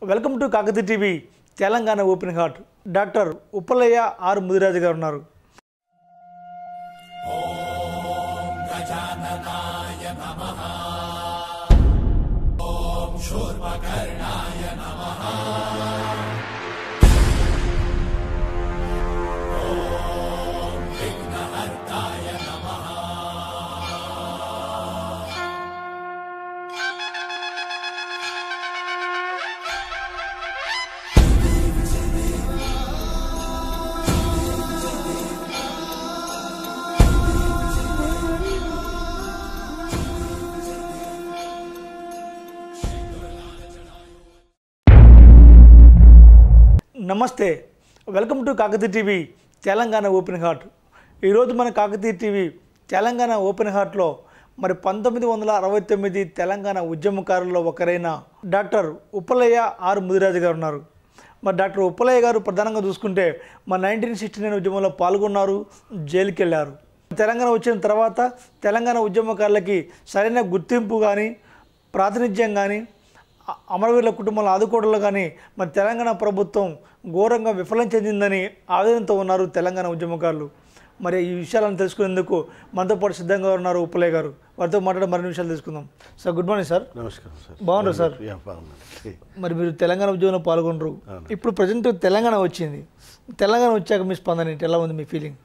Welcome to Kakathi TV Telangana open heart doctor Uppalaiah R Mudiraju garu ఉన్నారు నమస్తే welcome to Kakathi TV Telangana open heart ఈరోజు మన కాకతీ టీవీ తెలంగాణ ఓపెన్ హార్ట్లో మరి పంతొమ్మిది వందల అరవై తొమ్మిది తెలంగాణ ఉద్యమకారుల్లో ఒకరైన డాక్టర్ ఉప్పలయ్య ఆర్ ముదిరాజు గారు ఉన్నారు మరి డాక్టర్ ఉప్పలయ్య గారు ప్రధానంగా చూసుకుంటే మన నైన్టీన్ సిక్స్టీ నైన్ ఉద్యమంలో పాల్గొన్నారు జైలుకి వెళ్ళారు తెలంగాణ వచ్చిన తర్వాత తెలంగాణ ఉద్యమకారులకి సరైన గుర్తింపు కానీ ప్రాతినిధ్యం కానీ అ- అమరవీరుల కుటుంబాలను ఆదుకోవడంలో కానీ మరి తెలంగాణ ప్రభుత్వం ఘోరంగా విఫలం చెందిందని ఆవేదనతో ఉన్నారు తెలంగాణ ఉద్యమకారులు మరి ఈ విషయాలను తెలుసుకునేందుకు మనతో పాటు సిద్ధంగా ఉన్నారు ఉప్పలయ్య గారు వారితో మాట్లాడి మరిన్ని విషయాలు తెలుసుకుందాం సార్ గుడ్ మార్నింగ్ సార్ నమస్కారం సార్ బాగున్నారు సార్ యా, బాగున్నాను మరి మీరు తెలంగాణ ఉద్యమంలో పాల్గొనరు ఇప్పుడు ప్రజెంట్ తెలంగాణ వచ్చింది తెలంగాణ వచ్చాక మీ స్పందన ఏంటి ఎలా ఉంది మీ ఫీలింగ్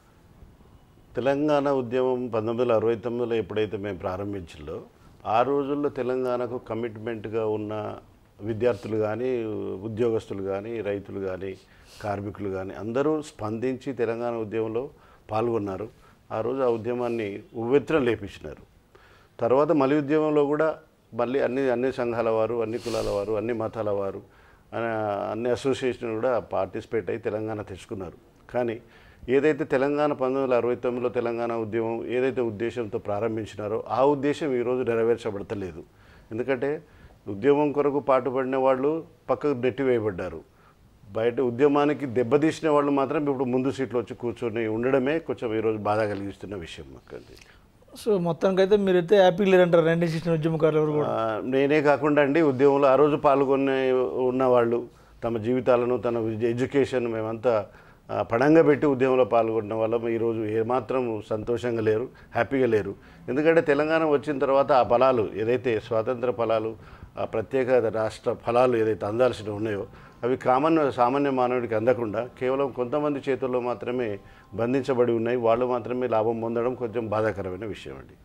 తెలంగాణ ఉద్యమం పంతొమ్మిది వందల అరవై తొమ్మిదిలో ఎప్పుడైతే మేము ప్రారంభించిందో ఆ రోజుల్లో తెలంగాణకు కమిట్మెంట్గా ఉన్న విద్యార్థులు కానీ ఉద్యోగస్తులు కానీ రైతులు కానీ కార్మికులు కానీ అందరూ స్పందించి తెలంగాణ ఉద్యమంలో పాల్గొన్నారు ఆ రోజు ఆ ఉద్యమాన్ని ఉవ్వెత్తున లేపించినారు తర్వాత మలి ఉద్యమంలో కూడా మళ్ళీ అన్ని అన్ని సంఘాల వారు అన్ని కులాల వారు అన్ని మతాల వారు ఆ, అన్ని అసోసియేషన్ కూడా పార్టిసిపేట్ అయ్యి తెలంగాణ తెచ్చుకున్నారు కానీ ఏదైతే తెలంగాణ పంతొమ్మిది వందల అరవై తొమ్మిదిలో తెలంగాణ ఉద్యమం ఏదైతే ఉద్దేశంతో ప్రారంభించినారో ఆ ఉద్దేశం ఈరోజు నెరవేర్చబడతలేదు ఎందుకంటే ఉద్యమం కొరకు పాటుపడిన వాళ్ళు పక్కకు నెట్టివేయబడ్డారు బయట ఉద్యమానికి దెబ్బతీసిన వాళ్ళు మాత్రం ఇప్పుడు ముందు సీట్లో వచ్చి కూర్చొని ఉండడమే కొంచెం ఈరోజు బాధ కలిగిస్తున్న విషయం మాకు అది సో మొత్తానికైతే మీరైతే హ్యాపీ లేరంటారు నైన్టీన్ సిక్స్టీ ఉద్యమకారులు ఎవరు కూడా ఆ, నేనే కాకుండా అండి ఉద్యమంలో ఆ రోజు పాల్గొనే ఉన్నవాళ్ళు తమ జీవితాలను తన విద్య- ఎడ్యుకేషన్ మేమంతా ఆ, పణంగా పెట్టి ఉద్యమంలో పాల్గొన్న వాళ్ళం ఈరోజు ఏమాత్రం సంతోషంగా లేరు హ్యాపీగా లేరు ఎందుకంటే తెలంగాణ వచ్చిన తర్వాత ఆ ఫలాలు ఏదైతే స్వాతంత్ర ఫలాలు ఆ ప్రత్యేక రాష్ట్ర ఫలాలు ఏదైతే అందాల్సి ఉన్నాయో అవి కామన్ సామాన్య మానవుడికి అందకుండా కేవలం కొంతమంది చేతుల్లో మాత్రమే బంధించబడి ఉన్నాయి వాళ్ళు మాత్రమే లాభం పొందడం కొంచెం బాధాకరమైన విషయం అండి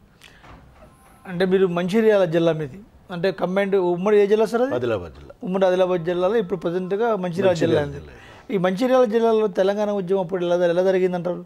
అంటే మీరు మంచిర్యాల జిల్లా మీది అంటే కంబైండ్ ఉమ్మడి ఏ జిల్లా సార్ అది ఆదిలాబాద్ జిల్లా ఉమ్మడి ఆదిలాబాద్ జిల్లాలో ఇప్పుడు ప్రజెంట్గా మంచిర్యాల జిల్లా ఉంది ఈ మంచిర్యాల జిల్లాలో తెలంగాణ ఉద్యమం అప్పుడు ఎలా ఎలా జరిగిందంటారు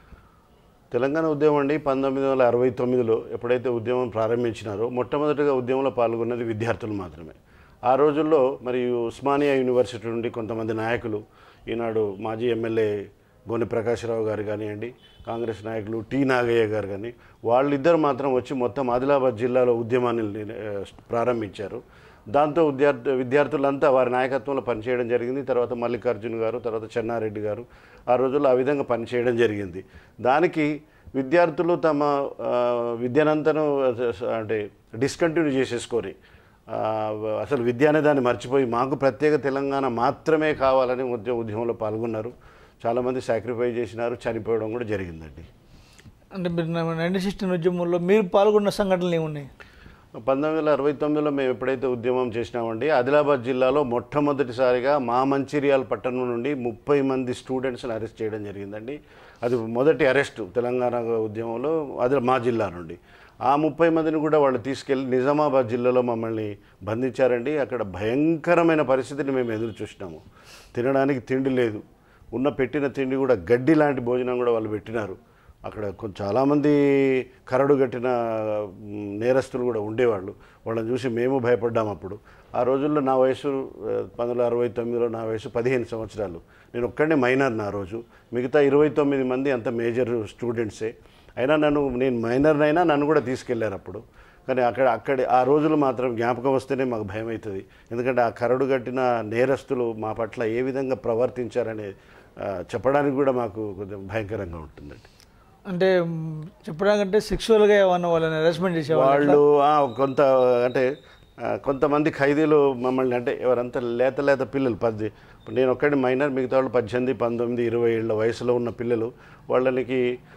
తెలంగాణ ఉద్యమం అండి పంతొమ్మిది వందల అరవై తొమ్మిదిలో ఎప్పుడైతే ఉద్యమం ప్రారంభించినారో మొట్టమొదటిగా ఉద్యమంలో పాల్గొన్నది విద్యార్థులు మాత్రమే ఆ రోజుల్లో మరి ఉస్మానియా యూనివర్సిటీ నుండి కొంతమంది నాయకులు ఈనాడు మాజీ ఎమ్మెల్యే గోని ప్రకాశ్రావు గారు కానివ్వండి కాంగ్రెస్ నాయకులు టి నాగయ్య గారు కానీ వాళ్ళిద్దరు మాత్రం వచ్చి మొత్తం ఆదిలాబాద్ జిల్లాలో ఉద్యమాన్ని ఆ, ప్రారంభించారు దాంతో విద్యార్థి విద్యార్థులంతా వారి నాయకత్వంలో పనిచేయడం జరిగింది తర్వాత మల్లికార్జున్ గారు తర్వాత చెన్నారెడ్డి గారు ఆ రోజుల్లో ఆ విధంగా పనిచేయడం జరిగింది దానికి విద్యార్థులు తమ ఆ, విద్యనంతను అంటే డిస్కంటిన్యూ చేసేసుకొని ఆ, అసలు విద్య అనే దాన్ని మర్చిపోయి మాకు ప్రత్యేక తెలంగాణ మాత్రమే కావాలని ఉద్యమ ఉద్యమంలో పాల్గొన్నారు చాలామంది సాక్రిఫైస్ చేసినారు చనిపోవడం కూడా జరిగిందండి అంటే మీరు నైన్టీన్ సిక్స్టీన్ ఉద్యమంలో మీరు పాల్గొన్న సంఘటనలు ఏమున్నాయి పంతొమ్మిది వందల అరవై తొమ్మిదిలో మేము ఎప్పుడైతే ఉద్యమం చేసినామండి ఆదిలాబాద్ జిల్లాలో మొట్టమొదటిసారిగా మా మంచిర్యాల పట్టణం నుండి ముప్పై మంది స్టూడెంట్స్ని అరెస్ట్ చేయడం జరిగిందండి అది మొదటి అరెస్ట్ తెలంగాణ ఉద్యమంలో అది మా జిల్లా నుండి ఆ ముప్పై మందిని కూడా వాళ్ళు తీసుకెళ్ళి నిజామాబాద్ జిల్లాలో మమ్మల్ని బంధించారండి అక్కడ భయంకరమైన పరిస్థితిని మేము ఎదురు చూసినాము తినడానికి తిండి లేదు ఉన్న పెట్టిన తిండి కూడా గడ్డి లాంటి భోజనం కూడా వాళ్ళు పెట్టినారు అక్కడ కొంచెం చాలామంది కరడు కట్టిన మ్, నేరస్తులు కూడా ఉండేవాళ్ళు వాళ్ళని చూసి మేము భయపడ్డాము అప్పుడు ఆ రోజుల్లో నా వయసు ఆ, పంతొమ్మిది వందల అరవై తొమ్మిదిలో నా వయసు పదిహేను సంవత్సరాలు నేను ఒక్కడే మైనర్ నా రోజు మిగతా ఇరవై తొమ్మిది మంది అంత మేజర్ స్టూడెంట్సే అయినా నన్ను నేను మైనర్నైనా నన్ను కూడా తీసుకెళ్లారు అప్పుడు కానీ అక్కడ అక్కడ ఆ రోజులు మాత్రం జ్ఞాపకం వస్తేనే మాకు భయం అవుతుంది ఎందుకంటే ఆ కరడు కట్టిన నేరస్తులు మా పట్ల ఏ విధంగా ప్రవర్తించారనే ఆ, చెప్పడానికి కూడా మాకు కొంచెం భయంకరంగా ఉంటుందండి అంటే మ్, చెప్పడానికంటే సెక్షువల్గా ఏమన్నా వాళ్ళని అరెస్ట్మెంట్ చేసేవాళ్ళు వాళ్ళు ఆ, కొంత అంటే ఆ, కొంతమంది ఖైదీలు మమ్మల్ని అంటే ఎవరంతా లేత లేత పిల్లలు పది ఇప్పుడు నేను ఒక్కడి మైనర్ మిగతా వాళ్ళు పద్దెనిమిది పంతొమ్మిది ఇరవై ఏళ్ళ వయసులో ఉన్న పిల్లలు వాళ్ళకి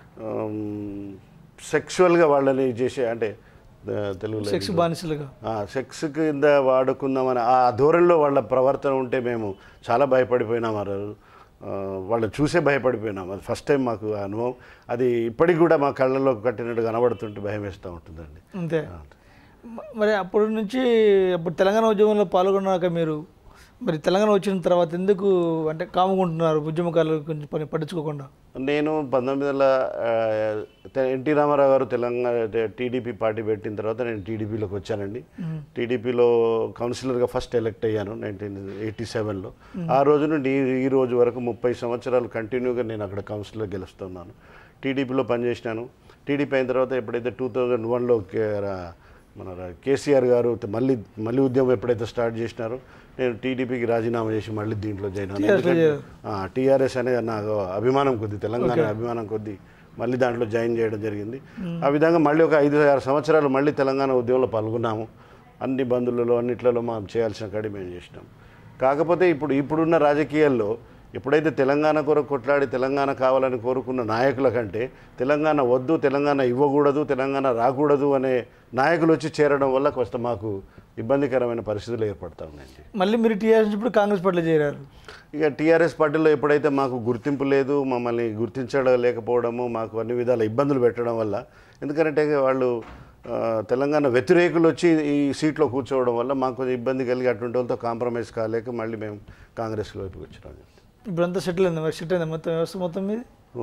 సెక్షువల్గా వాళ్ళని చేసే అంటే ఆ, తెలుగులో సెక్స్ బానిసలుగా ఆ, సెక్స్ కింద వాడుకుందామని ఆ ధోరణిలో వాళ్ళ ప్రవర్తన ఉంటే మేము చాలా భయపడిపోయినాం ఆ రోజు ఆ, వాళ్ళని చూసే భయపడిపోయినాం అది ఫస్ట్ టైం మాకు ఆ అనుభవం అది ఇప్పటికి కూడా మా కళ్ళలో కట్టినట్టు కనబడుతుంటే భయం వేస్తూ ఉంటుందండి అంతే మ- మరి అప్పటి నుంచి అప్పుడు తెలంగాణ ఉద్యమంలో పాల్గొన్నాక మీరు మరి తెలంగాణ వచ్చిన తర్వాత ఎందుకు అంటే కాముకుంటున్నారు ఉద్యమకారులు కొంచెం పని పట్టించుకోకుండా నేను పంతొమ్మిది వందల ఆ, తె- ఎన్టీ రామారావు గారు తెలంగాణ టీడీపీ పార్టీ పెట్టిన తర్వాత నేను టీడీపీలోకి వచ్చానండి టీడీపీలో కౌన్సిలర్గా ఫస్ట్ ఎలక్ట్ అయ్యాను నైన్టీన్ ఎయిటీ సెవెన్లో ఆ రోజు నుండి ఈ- ఈ రోజు వరకు ముప్పై సంవత్సరాలు కంటిన్యూగా నేను అక్కడ కౌన్సిలర్ గెలుస్తున్నాను టీడీపీలో పనిచేసినాను టీడీపీ అయిన తర్వాత ఎప్పుడైతే టూ థౌజండ్ వన్లో మన రా- కేసీఆర్ గారు త- మళ్ళీ మళ్ళీ ఉద్యమం ఎప్పుడైతే స్టార్ట్ చేసినారో నేను టీడీపీకి రాజీనామా చేసి మళ్ళీ దీంట్లో జాయిన్ అయ్యాను ఎందుకంటే టీఆర్ఎస్ అనేది నాకు అభిమానం కొద్ది తెలంగాణ అభిమానం కొద్ది మళ్ళీ దాంట్లో జాయిన్ చేయడం జరిగింది ఆ విధంగా మళ్ళీ ఒక ఐదు ఆరు సంవత్సరాలు మళ్ళీ తెలంగాణ ఉద్యమంలో పాల్గొన్నాము అన్ని బంధువులలో అన్నిట్లలో మనం చేయాల్సిన కాడి మేము చేసినాం కాకపోతే ఇప్పుడు ఇప్పుడున్న రాజకీయాల్లో ఎప్పుడైతే తెలంగాణ కొరకు కొట్లాడి తెలంగాణ కావాలని కోరుకున్న నాయకుల కంటే తెలంగాణ వద్దు తెలంగాణ ఇవ్వకూడదు తెలంగాణ రాకూడదు అనే నాయకులు వచ్చి చేరడం వల్ల కొంత మాకు ఇబ్బందికరమైన పరిస్థితులు ఏర్పడతా ఉన్నాయండి మళ్ళీ మీరు టీఆర్ఎస్ ఇప్పుడు కాంగ్రెస్ పార్టీలో చేరారు ఇక టీఆర్ఎస్ పార్టీలో ఎప్పుడైతే మాకు గుర్తింపు లేదు మమ్మల్ని గుర్తించడం లేకపోవడము మాకు అన్ని విధాల ఇబ్బందులు పెట్టడం వల్ల ఎందుకంటే వాళ్ళు ఆ, తెలంగాణ వ్యతిరేకులు వచ్చి ఈ సీట్లో కూర్చోవడం వల్ల మాకు కొంచెం ఇబ్బంది కలిగి అటువంటి వాళ్ళతో కాంప్రమైజ్ కాలేక మళ్ళీ మేము కాంగ్రెస్ వైపుకి వచ్చినాం ఇప్పుడు అంతా సెటిల్ అయింది మరి సెట్ అయింది మొత్తం వ్యవస్థ మొత్తం మీది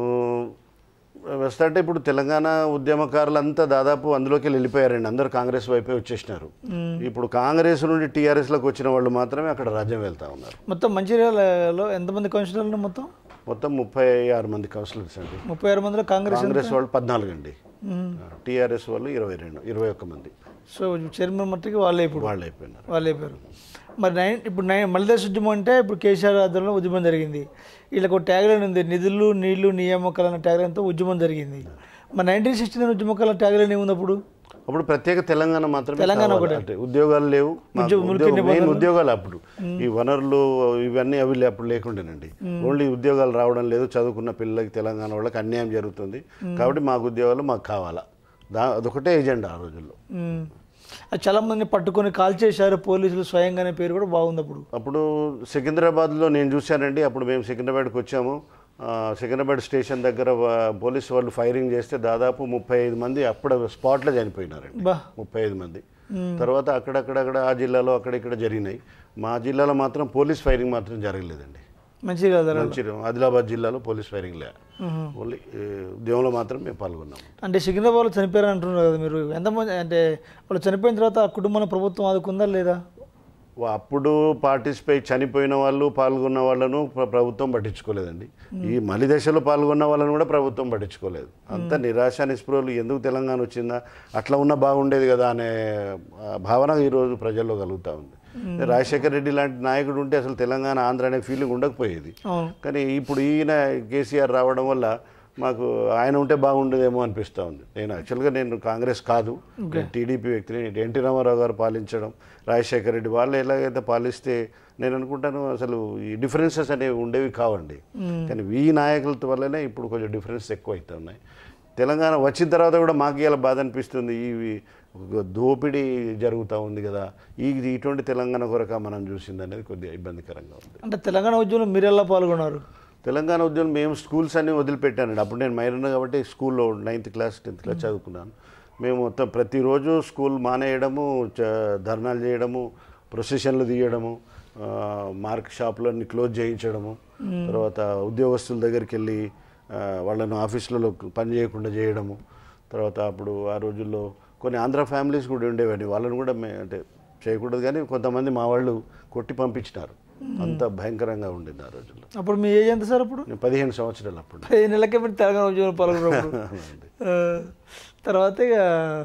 వ్యవస్థ అంటే ఇప్పుడు తెలంగాణ ఉద్యమకారులంతా దాదాపు అందులోకి వెళ్ళిపోయారండి అందరూ కాంగ్రెస్ వైపే వచ్చేసినారు ఇప్పుడు కాంగ్రెస్ నుండి టీఆర్ఎస్లోకి వచ్చిన వాళ్ళు మాత్రమే అక్కడ రాజ్యం వెళ్తా ఉన్నారు మొత్తం మంచిర్యాలలో ఎంతమంది కౌన్సిలర్లు ఉన్నారు మొత్తం మొత్తం ముప్పై ఆరు మంది కౌన్సిలర్స్ అండి ముప్పై ఆరు మందిలో కాంగ్రెస్ కాంగ్రెస్ వాళ్ళు పద్నాలుగు అండి టీఆర్ఎస్ వాళ్ళు ఇరవై రెండు ఇరవై ఒక్క మంది సో చైర్మన్ మట్టికి వాళ్ళే ఇప్పుడు వాళ్ళు అయిపోయినారు వాళ్ళు అయిపోయారు మరి నైన్ ఇప్పుడు నైన్ మల్లిదేశ్ ఉద్యమం అంటే ఇప్పుడు కేసీఆర్ ఆధ్వర్యంలో ఉద్యమం జరిగింది వీళ్ళకు ట్యాగ్ లైన్ ఉంది నిధులు నీళ్లు నియామకాలు అన్న ట్యాగ్ లైన్తో ఉద్యమం జరిగింది మరి నైన్టీన్ సిక్స్టీ నైన్ ఉద్యమకాల ట్యాగ్ లైన్ ఏముంది అప్పుడు అప్పుడు ప్రత్యేక తెలంగాణ మాత్రమే తెలంగాణ కావాలి. ఒకటే. అంటే ఉద్యోగాలు లేవు మాకు ఉద్యోగ- మురికి ఉద్యోగం- మెయిన్ నిబంధనలు. ఉద్యోగాలు అప్పుడు ఈ వనరులు ఇవన్నీ అవి లే- అప్పుడు లేకుండేనండి ఓన్లీ ఉద్యోగాలు రావడం లేదు చదువుకున్న పిల్లలకి తెలంగాణ వాళ్ళకి అన్యాయం జరుగుతుంది కాబట్టి మాకు ఉద్యోగాలు మాకు కావాలా దా అదొకటే ఎజెండా ఆ రోజుల్లో మ్మ్. అది చాలా మందిని పట్టుకొని కాల్ చేశారు పోలీసులు స్వయంగానే పేరు కూడా బాగుంది అప్పుడు అప్పుడు సికింద్రాబాద్లో నేను చూశానండి అప్పుడు మేము సికింద్రాబాద్కి వచ్చాము ఆ, సికింద్రాబాద్ స్టేషన్ దగ్గర వా- పోలీసు వాళ్ళు ఫైరింగ్ చేస్తే దాదాపు ముప్పై ఐదు మంది అప్పుడు స్పాట్లో చనిపోయినారండి బా ముప్పై ఐదు మంది తర్వాత అక్కడక్కడక్కడ ఆ జిల్లాలో అక్కడ ఇక్కడ జరిగినాయి మా జిల్లాలో మాత్రం పోలీస్ ఫైరింగ్ మాత్రం జరగలేదండి మంచిగా కదా మంచి ఆదిలాబాద్ జిల్లాలో పోలీస్ ఫైరింగ్ లే ఓన్లీ ఏ, ఉద్యమంలో మాత్రం మేము పాల్గొన్నాము అంటే సికింద్రాబాద్లో చనిపోయారు అంటున్నారు కదా మీరు ఎంతమంది అంటే వాళ్ళు చనిపోయిన తర్వాత ఆ కుటుంబాన్ని ప్రభుత్వం ఆదుకుందా లేదా వా- అప్పుడు పార్టిసిపేట్ చనిపోయిన వాళ్ళు పాల్గొన్న వాళ్ళను ప్ర- ప్రభుత్వం పట్టించుకోలేదండి ఈ మలి దశలో పాల్గొన్న వాళ్ళను కూడా ప్రభుత్వం పట్టించుకోలేదు అంత నిరాశ నిస్పృహలు ఎందుకు తెలంగాణ వచ్చిందా అట్లా ఉన్న బాగుండేది కదా అనే ఆ, భావన ఈరోజు ప్రజల్లో కలుగుతూ ఉంది రాజశేఖర రెడ్డి లాంటి నాయకుడు ఉంటే అసలు తెలంగాణ ఆంధ్ర అనే ఫీలింగ్ ఉండకపోయేది అవును కానీ ఇప్పుడు ఈయన కేసీఆర్ రావడం వల్ల మాకు ఆయన ఉంటే బాగుండేదేమో అనిపిస్తూ ఉంది నేను యాక్చువల్గా నేను కాంగ్రెస్ కాదు నేను టీడీపీ వ్యక్తిని ఎన్టీ రామారావు గారు పాలించడం రాజశేఖర రెడ్డి వాళ్ళు ఎలాగైతే పాలిస్తే నేను అనుకుంటాను అసలు ఈ డిఫరెన్సెస్ అనేవి ఉండేవి కావండి కానీ ఈ నాయకులతో వల్లనే ఇప్పుడు కొంచెం డిఫరెన్స్ ఎక్కువ అవుతా ఉన్నాయి తెలంగాణ వచ్చిన తర్వాత కూడా మాకు ఇలా బాధ అనిపిస్తుంది ఈ ఒక దోపిడీ జరుగుతూ ఉంది కదా ఈ ఇటువంటి తెలంగాణ కొరక మనం చూసింది అనేది కొద్దిగా ఇబ్బందికరంగా ఉంది అంటే తెలంగాణ ఉద్యమంలో మీరు ఎలా పాల్గొన్నారు తెలంగాణ ఉద్యమం మేము స్కూల్స్ అన్ని వదిలిపెట్టానండి అప్పుడు నేను మైనర్ కాబట్టి స్కూల్లో నైన్త్ క్లాస్ టెన్త్ క్లాస్ చదువుకున్నాను మేము మొత్తం ప్రతిరోజు స్కూల్ మానేయడము చ- ధర్నాలు చేయడము ప్రొసెషన్లు తీయడము ఆ, మార్క్ షాపులన్నీ క్లోజ్ చేయించడము తర్వాత ఉద్యోగస్తుల దగ్గరికి వెళ్ళి ఆ, వాళ్ళను ఆఫీసులలో పని చేయకుండా చేయడము తర్వాత అప్పుడు ఆ రోజుల్లో కొన్ని ఆంధ్ర ఫ్యామిలీస్ కూడా ఉండేవండి వాళ్ళని కూడా మే అంటే చేయకూడదు కానీ కొంతమంది మా వాళ్ళు కొట్టి పంపించినారు అంత భయంకరంగా ఉండింది ఆ రోజుల్లో అప్పుడు మీ ఏజ్ ఎంత సార్ అప్పుడు నేను పదిహేను సంవత్సరాలు అప్పుడు పదిహేను నెలలకే మీరు తెలంగాణ ఉద్యమంలో పాల్గొన్నప్పుడు ఆ, తర్వాత ఇక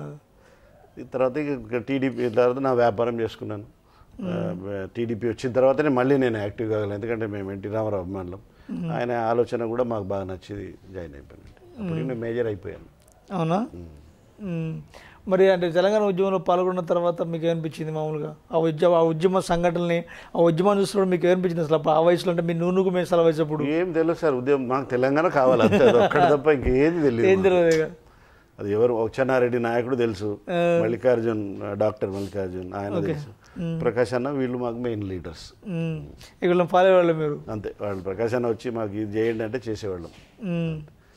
ఈ తర్వాత ఇక టీడీపీ తర్వాత నా వ్యాపారం చేసుకున్నాను టీడీపీ వచ్చిన తర్వాతనే మళ్ళీ నేను యాక్టివ్ కాగలను ఎందుకంటే మేము ఎన్టీ రామారావు అభిమానులం ఆయన ఆలోచన కూడా మాకు బాగా నచ్చి జాయిన్ అయిపోయాను అప్పుడు నేను మేజర్ అయిపోయాను అవునా మ్మ్. మరి అంటే తెలంగాణ ఉద్యమంలో పాల్గొన్న తర్వాత మీకు ఏమనిపించింది మామూలుగా ఆ ఉద్యమ ఆ ఉద్యమ సంఘటనని ఆ ఉద్యమాన్ని చూసినప్పుడు మీకు ఏమనిపించింది అసలు ఆ వయసులో అంటే మీ నూనుకు మేము సెలవు వేసేప్పుడు ఏం తెలియదు సార్ ఉదయం మాకు తెలంగాణ కావాలి అంతే అది ఒక్కటి తప్ప ఇంకేది ఏం తెలియదు తెలియదు ఇక. అది ఎవరు చెన్నారెడ్డి నాయకుడు తెలుసు మల్లికార్జున్ డాక్టర్ మల్లికార్జున్ ఆయన తెలుసు ప్రకాష్ అన్న వీళ్ళు మాకు మెయిన్ లీడర్స్ మ్మ్. ఇక వీళ్ళని ఫాలో అయ్యేవాళ్ళు మీరు అంతే వాళ్ళు ప్రకాష్ అన్న వచ్చి మాకు ఇది చేయండి అంటే చేసేవాళ్ళం మ్మ్.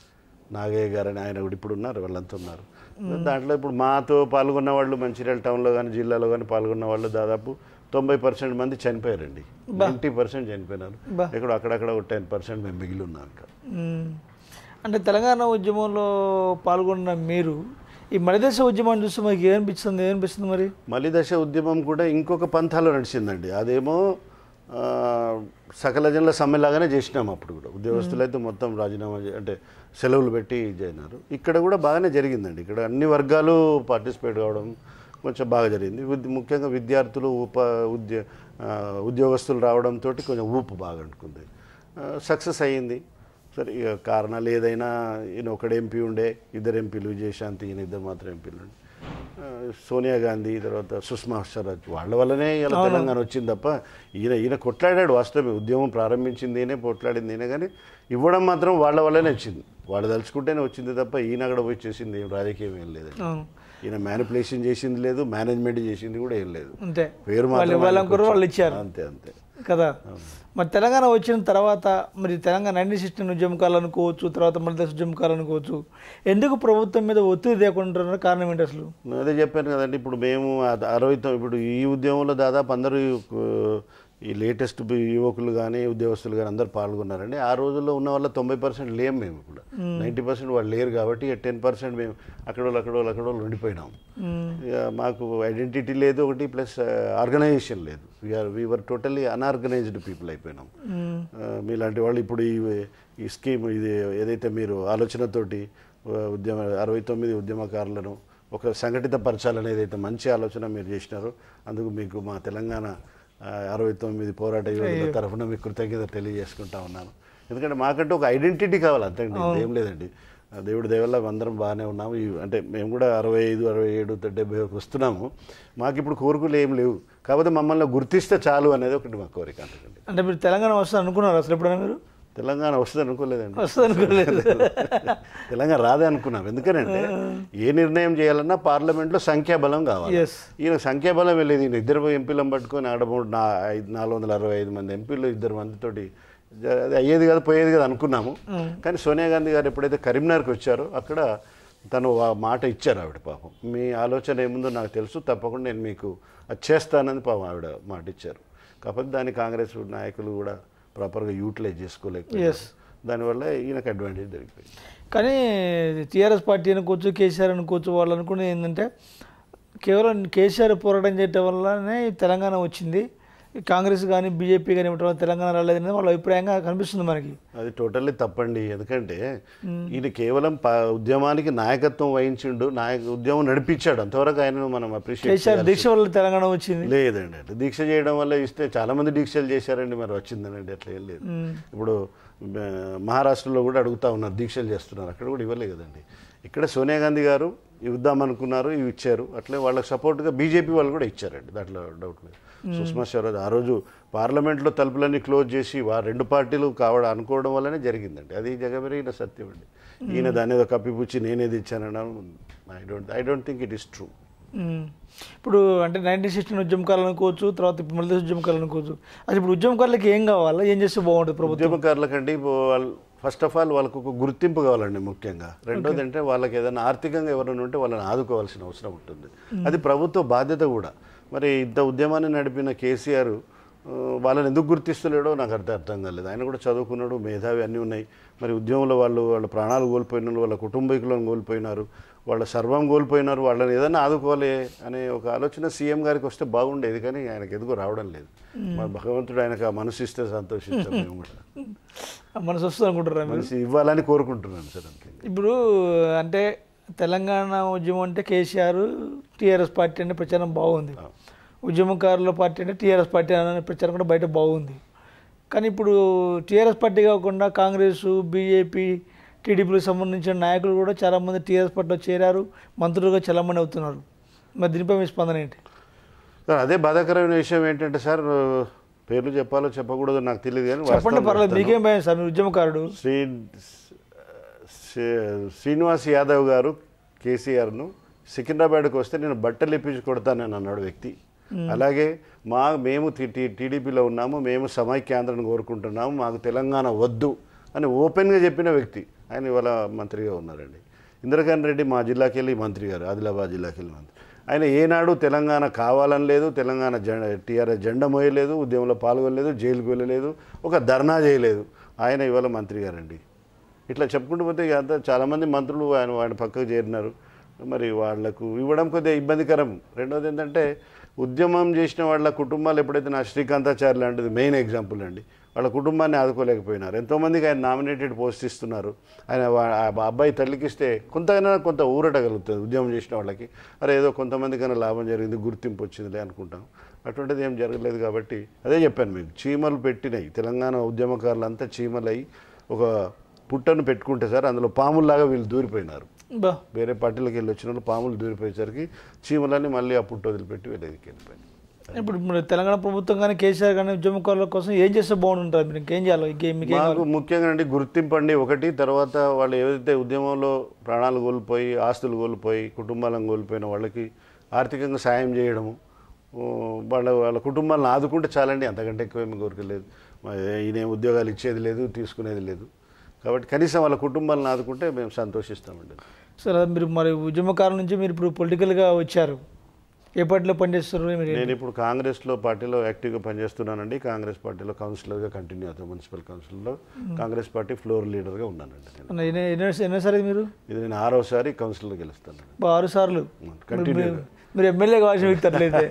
నాగయ్య గారు అని ఆయన కూడా ఇప్పుడు ఉన్నారు వాళ్ళంతా ఉన్నారు దాంట్లో ఇప్పుడు మాతో పాల్గొన్న వాళ్ళు మంచిర్యాల టౌన్లో కానీ జిల్లాలో కానీ పాల్గొన్న వాళ్ళు దాదాపు తొంభై పర్సెంట్ మంది చనిపోయారండి నైంటీ పర్సెంట్ చనిపోయినారు బా. ఇక్కడ అక్కడక్కడ ఒక టెన్ పర్సెంట్ మేము మిగిలి ఉన్నాం ఇంకా మ్మ్. అంటే తెలంగాణ ఉద్యమంలో పాల్గొన్న మీరు ఈ మలిదేశ ఉద్యమాన్ని చూస్తే మనకి ఏమనిపిస్తుంది ఏమనిపిస్తుంది మరి మలిదశ ఉద్యమం కూడా ఇంకొక పంథాలో నడిచిందండి అదేమో ఆ, సకల జనుల సమ్మెలాగానే చేసినాం అప్పుడు కూడా ఉద్యోగస్తులు అయితే మొత్తం రాజీనామా చే- అంటే సెలవులు పెట్టి చేయనారు ఇక్కడ కూడా బాగానే జరిగిందండి ఇక్కడ అన్ని వర్గాలు పార్టిసిపేట్ కావడం కొంచెం బాగా జరిగింది విద్- ముఖ్యంగా విద్యార్థులు ఉప ఉద్య ఆ, ఉద్యోగస్తులు రావడంతో కొంచెం ఊపు బాగా అంటుకుంది సక్సెస్ అయ్యింది సరే ఇక కారణాలు ఏదైనా ఈయన ఒకడు ఎంపీ ఉండే ఇద్దరు ఎంపీలు విజయశాంతి ఈయన ఇద్దరు మాత్రం ఎంపీలు ఉండే ఆ, సోనియా గాంధీ తర్వాత సుష్మా స్వరాజ్ వాళ్ళ వల్లనే ఇలా తెలంగాణ వచ్చింది తప్ప ఈయన ఈయన కొట్లాడాడు వాస్తవమే ఉద్యమం ప్రారంభించింది ఈయనే కొట్లాడింది ఈయన కానీ ఇవ్వడం మాత్రం వాళ్ళ వల్లనే వచ్చింది వాళ్ళు తలుచుకుంటేనే వచ్చింది తప్ప ఈయన అక్కడ పోయి చేసింది ఏం రాజకీయం ఏం లేదు అవును ఈయన మ్యానిపులేషన్ చేసింది లేదు మేనేజ్మెంట్ చేసింది కూడా ఏం లేదు అంతే పేరు వాళ్ళు మాత్రం ఇవ్వాలనుకున్నారు వాళ్ళు ఆయనకు ఇచ్చారు అంతే అంతే కదా మరి తెలంగాణ వచ్చిన తర్వాత మరి తెలంగాణ నైన్టీన్ సిక్స్టీన్ ఉద్యమకాలు అనుకోవచ్చు తర్వాత మలిదేశ ఉద్యమకాలు అనుకోవచ్చు ఎందుకు ప్రభుత్వం మీద ఒత్తిడి లేకుండా కారణం ఏంటి అసలు నేను అదే చెప్పాను కదండి ఇప్పుడు మేము అద- అరవై తొమ్మిది ఇప్పుడు ఈ ఉద్యమంలో దాదాపు అందరూ ఆ, ఈ లేటెస్ట్ యువకులు కానీ ఉద్యోగస్తులు కానీ అందరూ పాల్గొన్నారండి ఆ రోజుల్లో ఉన్న వాళ్ళ తొంభై పర్సెంట్ లేం మేము ఇప్పుడు నైంటీ పర్సెంట్ వాళ్ళు లేరు కాబట్టి టెన్ పర్సెంట్ మేము అక్కడ వాళ్ళు అక్కడ వాళ్ళు అక్కడ వాళ్ళు ఉండిపోయినాం మ్మ్. ఇక మాకు ఐడెంటిటీ లేదు ఒకటి ప్లస్ ఆర్గనైజేషన్ లేదు we're we're totally unorganised people అయిపోయినాం మ్మ్. ఆ, మీలాంటి వాళ్ళు ఇప్పుడు ఈ ఈ స్కీమ్ ఇది ఏదైతే మీరు ఆలోచనతోటి ఆ, ఉద్యమ అరవై తొమ్మిది ఉద్యమకారులను ఒక సంఘటిత పరచాలని ఏదైతే మంచి ఆలోచన మీరు చేసినారో అందుకు మీకు మా తెలంగాణ ఆ, అరవై తొమ్మిది పోరాట యోధుల తరఫున మీకు కృతజ్ఞత తెలియజేసుకుంటా ఉన్నాను ఎందుకంటే మాకంటే ఒక ఐడెంటిటీ కావాలి అంతే అండి ఏం లేదండి ఆ, దేవుడి దేవల్ల అందరం బాగానే ఉన్నాము ఈ అంటే మేము కూడా అరవై ఐదు అరవై ఏడు డెబ్బై వరకు వస్తున్నాము మాకు ఇప్పుడు కోరికలు ఏం లేవు కాకపోతే మమ్మల్ని గుర్తిస్తే చాలు అనేది ఒకటి మా కోరిక అంతకండి అంటే మీరు తెలంగాణ వస్తుంది అనుకున్నారు అసలు ఎప్పుడైనా మీరు తెలంగాణ వస్తుంది అనుకోలేదండి వస్తుంది అనుకోలేదు తెలంగాణ రాదే అనుకున్నాం ఎందుకనంటే ఏ నిర్ణయం చేయాలన్నా పార్లమెంట్లో సంఖ్యాబలం కావాలి ఎస్ ఈయన సంఖ్యాబలం వెళ్ళేది ఈయన ఇద్దరు ఎంపీలను పట్టుకొని ఆడ మూడు నా ఐదు నాలుగు వందల అరవై ఐదు మంది ఎంపీలు ఇద్దరు మందితోటి జ- అది అయ్యేది కదా పోయేది కదా అనుకున్నాము కానీ సోనియా గాంధీ గారు ఎప్పుడైతే కరీంనగర్కి వచ్చారో అక్కడ తను ఆ మాట ఇచ్చారు ఆవిడ పాపం మీ ఆలోచన ఏముందో నాకు తెలుసు తప్పకుండా నేను మీకు అది చేస్తానని పాపం ఆవిడ మాట ఇచ్చారు కాకపోతే దాన్ని కాంగ్రెస్ నాయకులు కూడా ప్రాపర్గా యూటిలైజ్ చేసుకోలేకపోయారు దానివల్ల ఈయనకు అడ్వాంటేజ్ దొరికిపోయింది కానీ టీఆర్ఎస్ పార్టీ అనుకోవచ్చు కేసీఆర్ అనుకోవచ్చు వాళ్ళు అనుకునేది ఏంటంటే కేవలం కేసీఆర్ పోరాటం చేయటం వల్లనే ఈ తెలంగాణ వచ్చింది ఈ కాంగ్రెస్ కానీ బీజేపీ కానీ ఇవ్వటం వల్ల తెలంగాణ రాలేదనేది వాళ్ళ అభిప్రాయంగా కనిపిస్తుంది మనకి అది టోటల్లీ తప్పండి ఎందుకంటే ఈయన కేవలం ప- ఉద్యమానికి నాయకత్వం వహించిండు నాయక ఉద్యమం నడిపించాడు అంతవరకు ఆయన మనం అప్రిషియేట్ కేసీఆర్ దీక్ష వల్ల తెలంగాణ వచ్చింది లేదండి అట్లా దీక్ష చేయడం వల్ల ఇస్తే చాలా మంది దీక్షలు చేశారండి మరి వచ్చిందనండి అట్లా ఏం లేదు ఇప్పుడు ఆ, మహారాష్ట్రలో కూడా అడుగుతా ఉన్నారు దీక్షలు చేస్తున్నారు అక్కడ కూడా ఇవ్వలే కదండి ఇక్కడ సోనియా గాంధీ గారు ఇద్దాం అనుకున్నారు ఇవి ఇచ్చారు అట్లే వాళ్ళకి సపోర్ట్గా బీజేపీ వాళ్ళు కూడా ఇచ్చారండి దాంట్లో డౌట్ లేదు సుష్మా స్వరాజ్ ఆ రోజు పార్లమెంట్లో తలుపులన్నీ క్లోజ్ చేసి వా రెండు పార్టీలు కావడం అనుకోవడం వల్లనే జరిగిందండి అది జగమెరిగిన సత్యం అండి ఈయన దాని ఏదో కప్పిపుచ్చి నేనేది ఇచ్చానన్నాను I don't I don't think it is true hmm. ఇప్పుడు అంటే నైన్టీన్ సిక్స్టీన్ ఉద్యమకాలు అనుకోవచ్చు తర్వాత ఇప్పుడు మళ్ళీ ఉద్యమకాలు అనుకోవచ్చు అది ఇప్పుడు ఉద్యమకారులకి ఏం కావాలా ఏం చేస్తే బాగుంటుంది ప్రభుత్వం ఉద్యమకారులకండి వాళ్ళు ఫస్ట్ ఆఫ్ ఆల్ వాళ్ళకు ఒక గుర్తింపు కావాలండి ముఖ్యంగా రెండోది అంటే వాళ్ళకి ఏదైనా ఆర్థికంగా ఎవరైనా ఉంటే వాళ్ళని ఆదుకోవాల్సిన అవసరం ఉంటుంది అది ప్రభుత్వ బాధ్యత కూడా మరి ఇంత ఉద్యమాన్ని నడిపిన కేసీఆర్ ఆ, వాళ్ళని ఎందుకు గుర్తిస్తలేడో నాకు అర్థం అర్థం కాలేదు ఆయన కూడా చదువుకున్నాడు మేధావి అన్నీ ఉన్నాయి మరి ఉద్యమంలో వాళ్ళు వాళ్ళ ప్రాణాలు కోల్పోయినారు వాళ్ళ కుటుంబీకులను కోల్పోయినారు వాళ్ళ సర్వం కోల్పోయినారు వాళ్ళని ఏదైనా ఆదుకోవాలి అనే ఒక ఆలోచన సీఎం గారికి వస్తే బాగుండేది కానీ ఆయనకు ఎందుకు రావడం లేదు మరి భగవంతుడు ఆయనకు ఆ మనసు ఇస్తే సంతోషిస్తాం మేము కూడా మనసు వస్తుంది అనుకుంటారా మీరు మనిషి ఇవ్వాలని కోరుకుంటున్నాను సార్ అంతే ఇప్పుడు అంటే తెలంగాణ ఉద్యమం అంటే కేసీఆర్ టీఆర్ఎస్ పార్టీ అంటే ప్రచారం బాగుంది ఉద్యమకారుల పార్టీ అంటే టీఆర్ఎస్ పార్టీ అనే ప్రచారం కూడా బయట బాగుంది కానీ ఇప్పుడు టీఆర్ఎస్ పార్టీ కాకుండా కాంగ్రెస్ బీజేపీ టీడీపీకి సంబంధించిన నాయకులు కూడా చాలామంది టీఆర్ఎస్ పార్టీలో చేరారు మంత్రులుగా చలామణి అవుతున్నారు మరి దీనిపై మీ స్పందన ఏంటి సార్ అదే బాధాకరమైన విషయం ఏంటంటే సార్ పేర్లు చెప్పాలో చెప్పకూడదో నాకు తెలియదు కానీ చెప్పండి వాస్తవం పర్లేదు చెప్తాను. మీకేం భయం సార్ మీరు ఉద్యమకారుడు శ్రీ శ్రీ- శ్రీనివాస్ యాదవ్ గారు కేసీఆర్ను సికింద్రాబాద్కి వస్తే నేను బట్టలు ఇప్పించి కొడతానని అన్నాడు వ్యక్తి అలాగే మా మేము టీ- టీ- టీడీపీలో ఉన్నాము మేము సమైక్యాంధ్రను కోరుకుంటున్నాము మాకు తెలంగాణ వద్దు అని ఓపెన్గా చెప్పిన వ్యక్తి ఆయన ఇవాళ మంత్రిగా ఉన్నారండి ఇంద్రకరణ్ రెడ్డి మా జిల్లాకి వెళ్ళి మంత్రి గారు ఆదిలాబాద్ జిల్లాకి వెళ్ళి మంత్రి ఆయన ఏనాడు తెలంగాణ కావాలని లేదు తెలంగాణ జెండా టీఆర్ఎస్ జెండా మోయలేదు ఉద్యమంలో పాల్గొనలేదు జైలుకు వెళ్ళలేదు ఒక ధర్నా చేయలేదు ఆయన ఇవాళ మంత్రి గారండి ఇట్లా చెప్పుకుంటూ పోతే ఇక అంతా చాలామంది మంత్రులు ఆయన వాడి పక్కకు చేరినారు మరి వాళ్లకు ఇవ్వడం కొద్దిగా ఇబ్బందికరం రెండోది ఏంటంటే ఉద్యమం చేసిన వాళ్ళ కుటుంబాలు ఎప్పుడైతే నా శ్రీకాంతాచార్య లాంటిది మెయిన్ ఎగ్జాంపుల్ అండి వాళ్ళ కుటుంబాన్ని ఆదుకోలేకపోయినారు ఎంతోమందికి ఆయన నామినేటెడ్ పోస్ట్ ఇస్తున్నారు ఆయన వా- ఆ అబ్బాయి తల్లికిస్తే కొంతైనా కొంత ఊరట కలుగుతుంది ఉద్యమం చేసిన వాళ్ళకి అరే ఏదో కొంతమందికైనా లాభం జరిగింది గుర్తింపు వచ్చిందిలే అనుకుంటాం అటువంటిది ఏం జరగలేదు కాబట్టి అదే చెప్పాను మీకు చీమలు పెట్టినాయి తెలంగాణ ఉద్యమకారులంతా చీమలై ఒక పుట్టను పెట్టుకుంటే సార్ అందులో పాముల్లాగా వీళ్ళు దూరిపోయినారు బా వేరే పార్టీలకు వెళ్ళి వచ్చిన వాళ్ళు పాములు దూరిపోయేసరికి చీమలన్నీ మళ్ళీ ఆ పుట్టు వదిలిపెట్టి వెళ్ళేదికి వెళ్ళిపోయింది ఇప్పుడు మరి తెలంగాణ ప్రభుత్వం కానీ కేసీఆర్ కానీ ఉద్యమకారుల కోసం ఏం చేస్తే బాగుంటుంది మీరు ఇంకేం చేయాలి ఇంకేం మీకు ఏం మాకు ముఖ్యంగా అండి గుర్తింపండి ఒకటి తర్వాత వాళ్ళు ఏదైతే ఉద్యమంలో ప్రాణాలు కోల్పోయి ఆస్తులు కోల్పోయి కుటుంబాలను కోల్పోయిన వాళ్ళకి ఆర్థికంగా సాయం చేయడము ఓ, వాళ్ళ వాళ్ళ కుటుంబాలను ఆదుకుంటే చాలండి అంతకంటే ఎక్కువ ఏమి కోరికలేదు ఈయన ఉద్యోగాలు ఇచ్చేది లేదు తీసుకునేది లేదు కాబట్టి కనీసం వాళ్ళ కుటుంబాలను ఆదుకుంటే మేము సంతోషిస్తామండి సార్ అది మీరు మరి ఉద్యమకారుల నుంచి మీరు ఇప్పుడు పొలిటికల్గా వచ్చారు ఏ పార్టీలో పనిచేస్తారు మీరు నేను ఇప్పుడు కాంగ్రెస్లో పార్టీలో యాక్టివ్గా పనిచేస్తున్నానండి కాంగ్రెస్ పార్టీలో కౌన్సిలర్గా కంటిన్యూ అవుతాను మున్సిపల్ కౌన్సిల్లో కాంగ్రెస్ పార్టీ ఫ్లోర్ లీడర్గా ఉన్నానండి నేను అన్న, ఎన్ని- ఎన్ని- ఎన్నోసారి ఇది మీరు ఇది నేను ఆరోసారి కౌన్సిలర్ గెలుస్తాను బా, ఆరు సార్లు కంటిన్యూ మీరు- మీరు ఎమ్మెల్యే కావాల్సిన వ్యక్తి అట్లయితే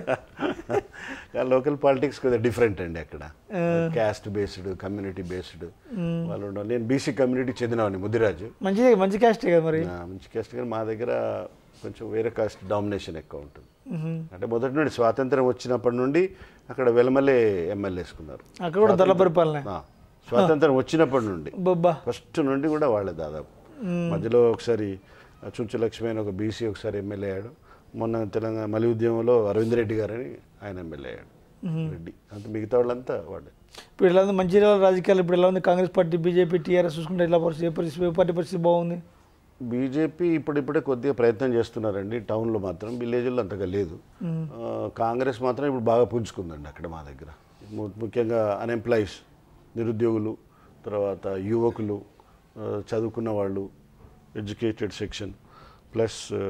లోకల్ పాలిటిక్స్ కొద్దిగా డిఫరెంట్ అండి అక్కడ క్యాస్ట్ బేస్డ్ కమ్యూనిటీ బేస్డ్ వాళ్ళు ఉండాలి నేను బీసీ కమ్యూనిటీకి చెందినవాడిని ముదిరాజు మంచిదే మంచి క్యాస్టే కదా మరి నా మంచి క్యాస్ట్ కానీ మా దగ్గర కొంచెం వేరే కాస్ట్ డామినేషన్ ఎక్కువ ఉంటుంది మ్మ్. అంటే మొదటి నుండి స్వాతంత్రం వచ్చినప్పటి నుండి అక్కడ వెలమలే ఎమ్మెల్యే వేసుకున్నారు అక్కడ కూడా దళ పరిపాలన ఆ, స్వాతంత్రం వచ్చినప్పటి నుండి బొబ్బా ఫస్ట్ నుండి కూడా వాళ్ళే దాదాపు మధ్యలో ఒకసారి చుంచు లక్ష్మి అని ఒక బీసీ ఒకసారి ఎమ్మెల్యే అయ్యాడు మొన్న తెలంగాణ మలి ఉద్యమంలో అరవింద్ రెడ్డి గారని ఆయన ఎమ్మెల్యే అయ్యాడు రెడ్డి అంత మిగతా వాళ్ళంతా వాళ్ళే ఇప్పుడు ఎలా ఉంది మంచిర్యాల రాజకీయాలు ఇప్పుడు ఎలా ఉంది కాంగ్రెస్ పార్టీ బీజేపీ టీఆర్ఎస్ చూసుకుంటే ఎలా పరిస్థితి ఏ పరిస్థితి ఏ పార్టీ పరిస్థితి బాగుంది బీజేపీ ఇప్పుడిప్పుడే కొద్దిగా ప్రయత్నం చేస్తున్నారండి టౌన్లో మాత్రం విలేజ్లో అంతగా లేదు ఆ, కాంగ్రెస్ మాత్రం ఇప్పుడు బాగా పుంజుకుందండి అక్కడ మా దగ్గర ము- ముఖ్యంగా అన్ఎంప్లాయీస్ నిరుద్యోగులు తర్వాత యువకులు ఆ, చదువుకున్న వాళ్ళు ఎడ్యుకేటెడ్ సెక్షన్ ప్లస్ ఆ,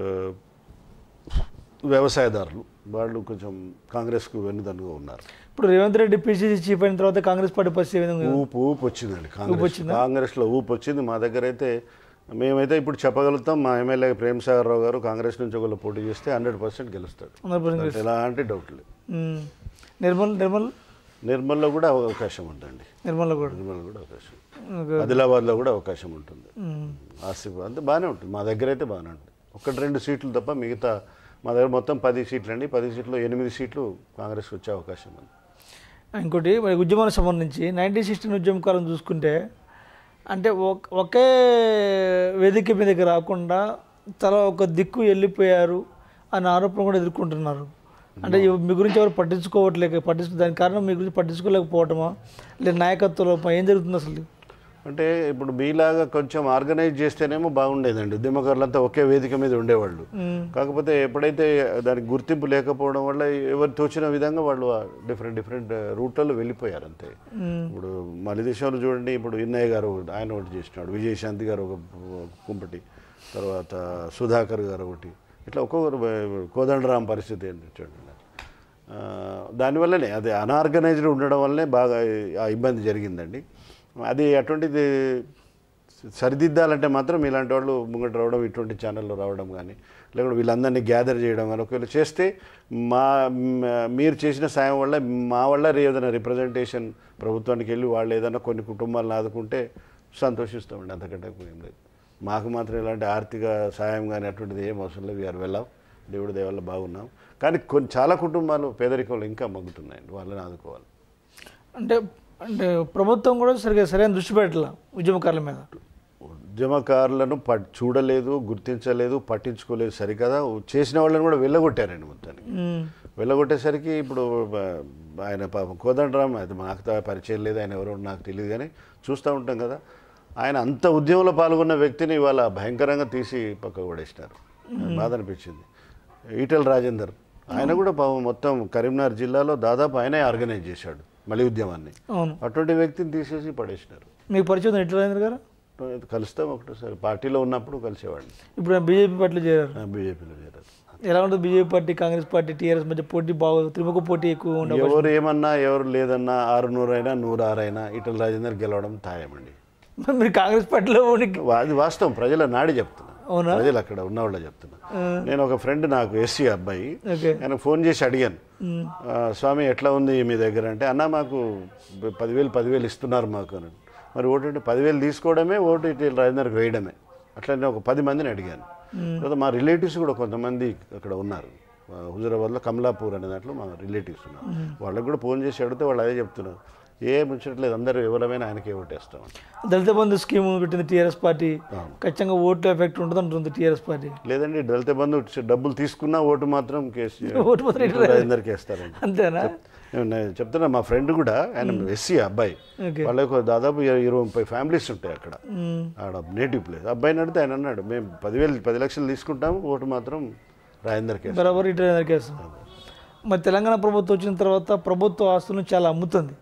వ్యవసాయదారులు వాళ్ళు కొంచెం కాంగ్రెస్కు వెన్నుదన్నుగా ఉన్నారు ఇప్పుడు రేవంత్ రెడ్డి పిసిసి చీఫ్ అయిన తర్వాత కాంగ్రెస్ పార్టీ పరిస్థితి ఏ విధంగా ఉంది? ఊపు ఊపు వచ్చిందండి కాంగ్రెస్ కాంగ్రెస్లో ఊపు వచ్చింది మా దగ్గర అయితే మేమైతే ఇప్పుడు చెప్పగలుగుతాం మా ఎమ్మెల్యే ప్రేమ్ సాగర్ రావు గారు కాంగ్రెస్ నుంచి ఒకళ్ళు పోటీ చేస్తే హండ్రెడ్ పర్సెంట్ గెలుస్తాడు అందరూ పని దాంట్లో ఎలాంటి డౌట్ లేదు మ్మ్. నిర్మల్ నిర్మల్ నిర్మల్లో కూడా అవకాశం ఉందండి నిర్మల్లో కూడా నిర్మల్ కూడా అవకాశం ఓకే. ఆదిలాబాద్లో కూడా అవకాశం ఉంటుంది మ్మ్. ఆసిఫ్ అంతే బాగానే ఉంటుంది మా దగ్గర అయితే బాగానే ఉంటుంది ఒకటి రెండు సీట్లు తప్ప మిగతా మా దగ్గర మొత్తం పది సీట్లు అండి పది సీట్లు ఎనిమిది సీట్లు కాంగ్రెస్కి వచ్చే అవకాశం ఉంది ఇంకోటి మరి ఉద్యమానికి సంబంధించి నైన్టీన్ సిక్స్టీన్ ఉద్యమ కాలం చూసుకుంటే అంటే ఒక- ఒకే వేదిక మీదకి రాకుండా తల ఒక దిక్కు వెళ్ళిపోయారు అనే ఆరోపణ కూడా ఎదుర్కొంటున్నారు అంటే ఇవి మీ గురించి ఎవరు పట్టించుకోవట్లేక పట్టించుకో దానికి కారణం మీ గురించి పట్టించుకోలేకపోవటమా లేదా నాయకత్వ లోపం ఏం జరుగుతుంది అసలు అంటే ఇప్పుడు మీలాగా కొంచెం ఆర్గనైజ్ చేస్తేనేమో బాగుండేదండి ఉద్యమకారులంతా ఒకే వేదిక మీద ఉండేవాళ్ళు కాకపోతే ఎప్పుడైతే దానికి గుర్తింపు లేకపోవడం వల్ల ఎవరు తోచిన విధంగా వాళ్ళు డిఫరెంట్ డిఫరెంట్ రూట్లలో వెళ్ళిపోయారు అంతే ఇప్పుడు మలి దేశంలో చూడండి ఇప్పుడు ఇన్నయ్య గారు ఆయన ఒకటి చేసినాడు విజయశాంతి గారు ఒక కుంపటి తర్వాత సుధాకర్ గారు ఒకటి ఇట్లా ఒక్కొక్కరు కోదండరాం పరిస్థితి ఏంటి చూడండి ఆ, దానివల్లనే అది అనార్గనైజ్డ్ ఉండడం వల్లనే బాగా ఆ ఇబ్బంది జరిగిందండి అది అటువంటిది సరిదిద్దాలంటే మాత్రం ఇలాంటి వాళ్ళు ముంగట రావడం ఇటువంటి ఛానల్లో రావడం కానీ లేకుంటే వీళ్ళందరినీ గ్యాదర్ చేయడం కానీ ఒకవేళ చేస్తే మా మ- మీరు చేసిన సాయం వల్ల మా వల్ల ఏదైనా రిప్రజెంటేషన్ ప్రభుత్వానికి వెళ్ళి వాళ్ళు ఏదైనా కొన్ని కుటుంబాలను ఆదుకుంటే సంతోషిస్తామండి అంతకంటే ఎక్కువ ఏం లేదు మాకు మాత్రం ఇలాంటి ఆర్థిక సాయం కానీ అటువంటిది ఏం అవసరం లేదు వీఆర్ వెళ్ళాం దేవుడి దేవల్ల బాగున్నాం కానీ కొన్ని చాలా కుటుంబాలు పేదరికంలో ఇంకా మగ్గుతున్నాయండి వాళ్ళని ఆదుకోవాలి అంటే అంటే ప్రభుత్వం కూడా సరిగ్గా సరైన దృష్టి పెట్టాల ఉద్యమకారుల మీద ఉద్యమకారులను పట్ చూడలేదు గుర్తించలేదు పట్టించుకోలేదు సరికదా చేసిన వాళ్ళని కూడా వెళ్ళగొట్టారండి మొత్తానికి మ్మ్. వెళ్ళగొట్టేసరికి ఇప్పుడు బ- ఆయన పాపం కోదండరామ్ అది నాకు తా- పరిచయం లేదు ఆయన ఎవరో నాకు తెలియదు కానీ చూస్తూ ఉంటాం కదా ఆయన అంత ఉద్యమంలో పాల్గొన్న వ్యక్తిని ఇవాళ భయంకరంగా తీసి పక్కకు పడేసినారు బాధ అనిపించింది ఈటెల రాజేందర్ ఆయన కూడా పాపం మొత్తం కరీంనగర్ జిల్లాలో దాదాపు ఆయనే ఆర్గనైజ్ చేశాడు మళ్ళీ ఉద్యమాన్ని అవును అటువంటి వ్యక్తిని తీసేసి పడేసినారు మీకు పరిచయం ఉందా ఎట్లా రాజేంద్ర గారు కలుస్తాం ఒకటేసారి పార్టీలో ఉన్నప్పుడు కలిసేవాడిని ఇప్పుడు బీజేపీ పార్టీలో చేరారు బీజేపీలో చేరారు ఎలా ఉంటుంది BJP party Congress party TRS మధ్య పోటీ బాగా త్రిముఖ పోటీ ఎక్కువ ఉండే ఎవరు ఏమన్నా ఎవరు లేదన్నా ఆరు నూరైనా నూరు ఆరైనా ఈటల రాజేందర్ గెలవడం ఖాయమండి మరి మీరు కాంగ్రెస్ పార్టీలో ఉండి వా- అది వాస్తవం ప్రజల నాడి చెప్తున్నా అవునా? ప్రజలు అక్కడ ఉన్నవాళ్ళ చెప్తున్నా నేను ఒక ఫ్రెండ్ నాకు ఎస్సీ అబ్బాయి ఓకే ఆయన ఫోన్ చేసి అడిగాను "ఆ, స్వామి ఎట్లా ఉంది మీ దగ్గర అంటే అన్న మాకు పదివేలు పదివేలు ఇస్తున్నారు మాకు అని మరి ఓటు అంటే పదివేలు తీసుకోవడమే ఓటు ఇటు రాజేందర్కి వేయడమే అట్లా నేను ఒక పది మందిని అడిగాను తర్వాత మా రిలేటివ్స్ కూడా కొంతమంది అక్కడ ఉన్నారు ఆ, హుజురాబాద్లో కమలాపూర్ అనే దాంట్లో మా రిలేటివ్స్ ఉన్నారు వాళ్ళకి కూడా ఫోన్ చేసి అడిగితే వాళ్ళు అదే చెప్తున్నారు ఏ ముచ్చట్లేదు అందరూ ఎవరమైనా ఆయనకే ఓటేస్తామని దళిత బంధు స్కీమ్ పెట్టింది టీఆర్ఎస్ పార్టీ ఖచ్చితంగా ఓట్లు ఎఫెక్ట్ ఉంటుంది అంటుంది టీఆర్ఎస్ పార్టీ లేదండి దళిత బంధు డబ్బులు తీసుకున్నా ఓటు మాత్రం కేసీఆర్ ఓటు మాత్రం ఇటు రాజేందర్కి వేస్తారండి అంతేనా నేను నేను చెప్తున్నా మా ఫ్రెండ్ కూడా ఆయన ఎస్సీ అబ్బాయి ఓకే వాళ్ళకు దాదాపు ఇరవై ఇరవై ముప్పై ఫ్యామిలీస్ ఉంటాయి అక్కడ మ్మ్. ఆడ నేటివ్ ప్లేస్ అబ్బాయిని అడిగితే ఆయన అన్నాడు మేము పదివేలు పది లక్షలు తీసుకుంటాము ఓటు మాత్రం రాజేందర్కి వేస్తాం." బరాబర్ ఇటు కేసు మరి తెలంగాణ ప్రభుత్వం వచ్చిన తర్వాత ప్రభుత్వ ఆస్తులను చాలా అమ్ముతుంది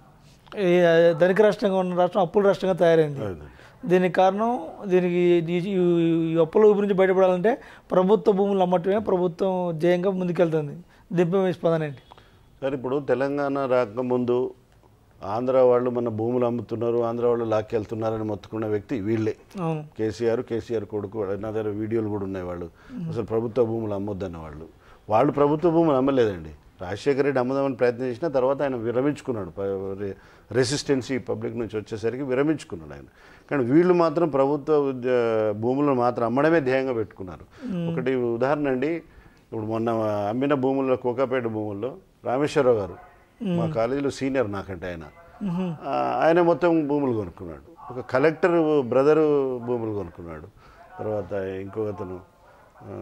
ఈ ధనిక రాష్ట్రంగా ఉన్న రాష్ట్రం అప్పుల రాష్ట్రంగా తయారైంది అదే. దీనికి కారణం దీనికి ఈ- ఈ- ఈ అప్పుల గురించి బయటపడాలంటే ప్రభుత్వ భూములు అమ్మటమే ప్రభుత్వం ధ్యేయంగా ముందుకెళ్తుంది దీనిపై మీ స్పందన ఏంటి సరే ఇప్పుడు తెలంగాణ రాకముందు ఆంధ్ర వాళ్ళు మన భూములు అమ్ముతున్నారు ఆంధ్ర వాళ్ళు లాక్కెళ్తున్నారని మొత్తుకున్న వ్యక్తి వీళ్ళే అవును కేసీఆర్ కేసీఆర్ కొడుకు వాడు నా దగ్గర వీడియోలు కూడా ఉన్నాయి వాళ్ళు అసలు ప్రభుత్వ భూములు అమ్మొద్దన్న వాళ్ళు వాళ్ళు ప్రభుత్వ భూములు అమ్మలేదండి రాజశేఖర రెడ్డి అమ్మదామని ప్రయత్నం చేసిన తర్వాత ఆయన విరమించుకున్నాడు ప- రె- రెసిస్టెన్సీ పబ్లిక్ నుంచి వచ్చేసరికి విరమించుకున్నాడు ఆయన కానీ వీళ్ళు మాత్రం ప్రభుత్వ ఉద్య- భూములను మాత్రం అమ్మడమే ధ్యేయంగా పెట్టుకున్నారు ఒకటి ఉదాహరణ అండి ఇప్పుడు మొన్న అమ్మిన భూముల్లో కోకాపేట భూముల్లో రామేశ్వరరావు గారు మా కాలేజీలో సీనియర్ నాకంటే ఆయన ఆ, ఆయన మొత్తం భూములు కొనుక్కున్నాడు ఒక కలెక్టర్ బ్రదరు భూములు కొనుక్కున్నాడు తర్వాత ఇంకో అతను ఆ,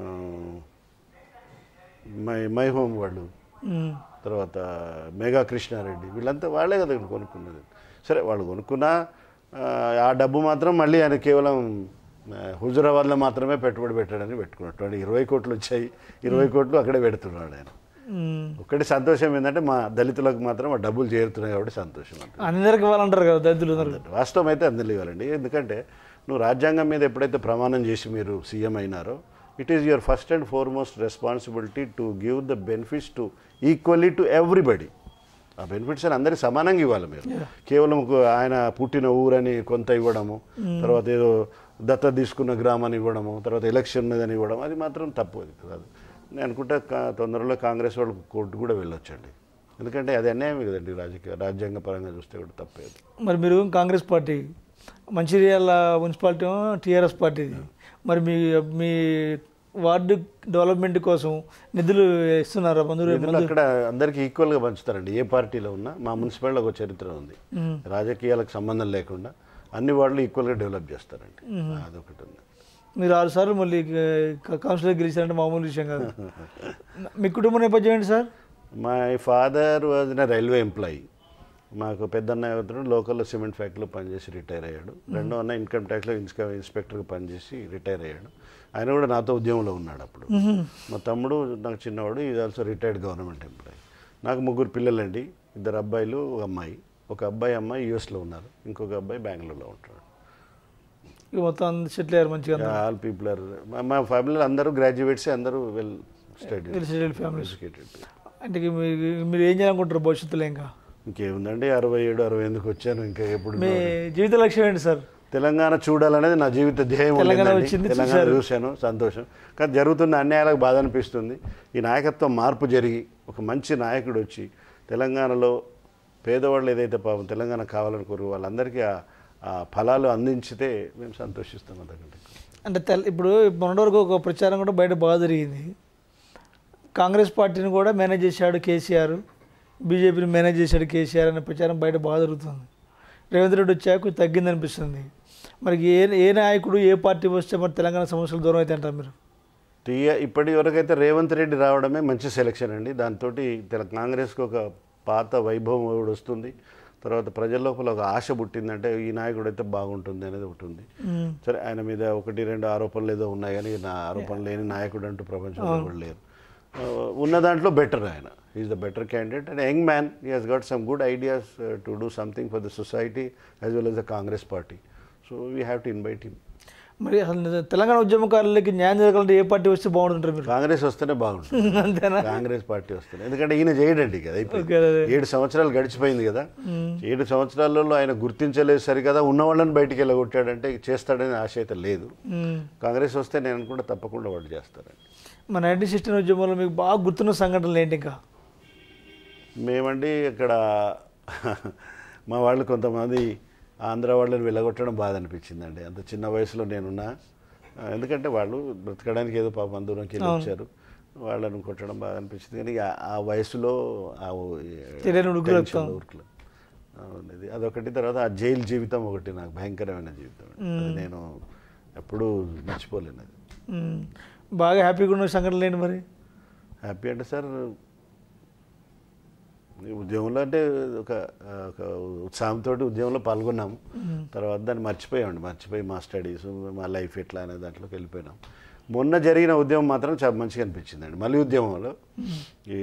మై మై హోమ్ వాళ్ళు మ్మ్. తర్వాత మేఘా కృష్ణారెడ్డి వీళ్ళంతా వాళ్ళే కదా ఇక్కడ కొనుక్కున్నది సరే వాళ్ళు కొనుక్కున్నా ఆ, ఆ డబ్బు మాత్రం మళ్ళీ ఆయన కేవలం ఆ, హుజురాబాద్లో మాత్రమే పెట్టుబడి పెట్టాడని పెట్టుకున్నట్టు అంటే ఇరవై కోట్లు వచ్చాయి ఇరవై కోట్లు అక్కడే పెడుతున్నాడు ఆయన మ్మ్. ఒక్కటి సంతోషం ఏంటంటే మా దళితులకు మాత్రం ఆ డబ్బులు చేరుతున్నాయి కాబట్టి సంతోషం అంతే అందరికి ఇవ్వాలంటారు కదా దళితులు అందరూ వాస్తవం అయితే అందరిలో ఇవ్వాలండి ఎందుకంటే నువ్వు రాజ్యాంగం మీద ఎప్పుడైతే ప్రమాణం చేసి మీరు సీఎం అయినారో it is your first and foremost responsibility to give the benefits to equally to everybody ఆ బెనిఫిట్స్ అని అందరికి సమానంగా ఇవ్వాలి మీరు కేవలం ఒక ఆయన పుట్టిన ఊరని కొంత ఇవ్వడము తర్వాత ఏదో దత్త తీసుకున్న గ్రామాన్ని ఇవ్వడము తర్వాత ఎలక్షన్ అని ఇవ్వడం అది మాత్రం తప్పు అది కాదు నేను అనుకుంటా కా- తొందరలో కాంగ్రెస్ వాళ్ళు కోర్టు కూడా వెళ్ళొచ్చండి ఎందుకంటే అది అన్యాయమే కదండి రాజకీయ రాజ్యాంగ పరంగా చూస్తే కూడా తప్పేది మరి మీరు Congress party Mancherial municipality TRS పార్టీది మరి మీ మీ వార్డు డెవలప్మెంట్ కోసం నిధులు ఇస్తున్నారా మంజూరు నిధులు అక్కడ అందరికీ ఈక్వల్గా పంచుతారండి ఏ పార్టీలో ఉన్నా మా మున్సిపాలిటీలో ఒక చరిత్ర ఉంది మ్మ్. రాజకీయాలకు సంబంధం లేకుండా అన్ని వార్డులు ఈక్వల్గా డెవలప్ చేస్తారండి అదొకటి ఉంది మీరు ఆరు సార్లు మళ్ళీ కౌన్సిలర్ గెలిచారంటే మామూలు విషయం కాదు మీ కుటుంబ నేపథ్యం ఏంటి sir my father was a railway employee మాకు పెద్దన్న అతను లోకల్లో సిమెంట్ ఫ్యాక్టరీలో పనిచేసి రిటైర్ అయ్యాడు రెండో అన్న ఇన్కమ్ ట్యాక్స్లో ఇన్స్కా ఇన్స్పెక్టర్గా పనిచేసి రిటైర్ అయ్యాడు ఆయన కూడా నాతో ఉద్యమంలో ఉన్నాడు అప్పుడు మా తమ్ముడు నాకు చిన్నవాడు ఇది ఆల్సో రిటైర్డ్ గవర్నమెంట్ ఎంప్లాయీ నాకు ముగ్గురు పిల్లలండి ఇద్దరు అబ్బాయిలు ఒక అమ్మాయి ఒక అబ్బాయి అమ్మాయి యూఎస్లో ఉన్నారు ఇంకొక అబ్బాయి బెంగళూరులో ఉంటాడు ఇక మొత్తం అందరు సెటిల్ అయ్యారు మంచిగా అందరూ. ఆల్ పీపుల్ ఆర్ మా ఫ్యామిలీలో అందరూ గ్రాడ్యుయేట్స్ అందరూ well study well settled family educated అంటే ఇక మీరు మీరు ఏం చేయాలనుకుంటారు భవిష్యత్తులో ఇంకా ఇంకేముందండి అరవై ఏడు అరవై ఎందుకు వచ్చాను ఇంకా ఎప్పుడు మీ జీవిత లక్ష్యం ఏంటి సార్ తెలంగాణ చూడాలనేది నా జీవిత ధ్యేయం తెలంగాణ ఉండిందండి. వచ్చింది, తెలంగాణ చూశారు. చూశాను సంతోషం కానీ జరుగుతున్న అన్యాయాలకు బాధ అనిపిస్తుంది ఈ నాయకత్వం మార్పు జరిగి ఒక మంచి నాయకుడు వచ్చి తెలంగాణలో పేదవాళ్ళు ఏదైతే పాపం తెలంగాణ కావాలని కోరు వాళ్ళందరికీ ఆ- ఆ ఫలాలు అందించితే మేము సంతోషిస్తాం అంతకంటే అంటే తెల్ ఇప్పుడు మొన్నటి వరకు ఒక ప్రచారం కూడా బయట బాగా జరిగింది కాంగ్రెస్ పార్టీని కూడా మేనేజ్ చేశాడు కేసీఆర్ బీజేపీని మేనేజ్ చేశాడు కేసీఆర్ అనే ప్రచారం బయట బాగా జరుగుతుంది రేవంత్ రెడ్డి వచ్చాక కొంచెం తగ్గింది అనిపిస్తుంది మరి ఏ ఏ నాయకుడు ఏ పార్టీ వస్తే మరి తెలంగాణ సమస్యలు దూరం అయితే అంటారు మీరు టీఆర్ ఇప్పటి వరకైతే రేవంత్ రెడ్డి రావడమే మంచి సెలెక్షన్ అండి దాంతో కాంగ్రెస్కి ఒక పాత వైభవం ఒకటి వస్తుంది తర్వాత ప్రజల లోపల ఒక ఆశ పుట్టిందంటే ఈ నాయకుడు అయితే బాగుంటుంది అనేది ఒకటి ఉంది సరే ఆయన మీద ఒకటి రెండు ఆరోపణలు ఏదో ఉన్నాయి కానీ నా ఆరోపణలు లేని నాయకుడు అంటూ ప్రపంచంలో ఎవరు లేరు ఆ, ఉన్న దాంట్లో బెటర్ ఆయన is the better candidate and young man he has got some good ideas to do something for the society as well as the Congress party so we have to invite him మరి అసలు నిజ- తెలంగాణ ఉద్యమకారులకి న్యాయం జరగాలంటే ఏ party వస్తే బాగుంటుంటారు మీరు కాంగ్రెస్ వస్తేనే బాగుంటుంది అంతేనా కాంగ్రెస్ పార్టీ వస్తుంది ఎందుకంటే ఈయన చేయడండి కదా అయిపోయింది. ఓకే, అదే. ఏడు సంవత్సరాలు గడిచిపోయింది కదా ఏడు సంవత్సరాలలో ఆయన గుర్తించలేదు సరికదా ఉన్న వాళ్ళని బయటికి వెళ్ళగొట్టాడంటే చేస్తాడని ఆశ అయితే లేదు మ్మ్. కాంగ్రెస్ వస్తే నేను అనుకుంటే తప్పకుండా వాళ్ళు చేస్తారండి మన నైన్టీన్ సిక్స్టీన్ ఉద్యమంలో మీకు బాగా గుర్తున్న సంఘటనలు ఏంటి ఇంకా మేమండి ఇక్కడ మా వాళ్ళు కొంతమంది ఆంధ్ర వాళ్ళని వెళ్ళగొట్టడం బాధ అనిపించిందండి అంత చిన్న వయసులో నేనున్నా ఆ, ఎందుకంటే వాళ్ళు బ్రతకడానికి ఏదో పాపం దూరంకి వెళ్ళి వచ్చారు వాళ్ళని కొట్టడం బాగా అనిపించింది కానీ ఆ- ఆ వయసులో ఆ తెలియని ఉడుకులు టెన్షన్, ఉరుకులు. అవును, ఇది అదొకటి తర్వాత ఆ జైలు జీవితం ఒకటి నాకు భయంకరమైన జీవితం అండి. అది నేను ఎప్పుడూ మర్చిపోలేను అది మ్మ్. బాగా హ్యాపీగా ఉన్న సంఘటనలు ఏంటి మరి హ్యాపీ అంటే సార్ ఈ ఉద్యమంలో అంటే ఒక ఒక ఉత్సాహంతో ఉద్యమంలో పాల్గొన్నాము తర్వాత దాన్ని మర్చిపోయామండి మర్చిపోయి మా స్టడీస్ మా లైఫ్ ఎట్లా అనే దాంట్లోకి వెళ్ళిపోయినాం మొన్న జరిగిన ఉద్యమం మాత్రం చాలా మంచిగా అనిపించిందండి మళ్ళీ ఉద్యమంలో ఈ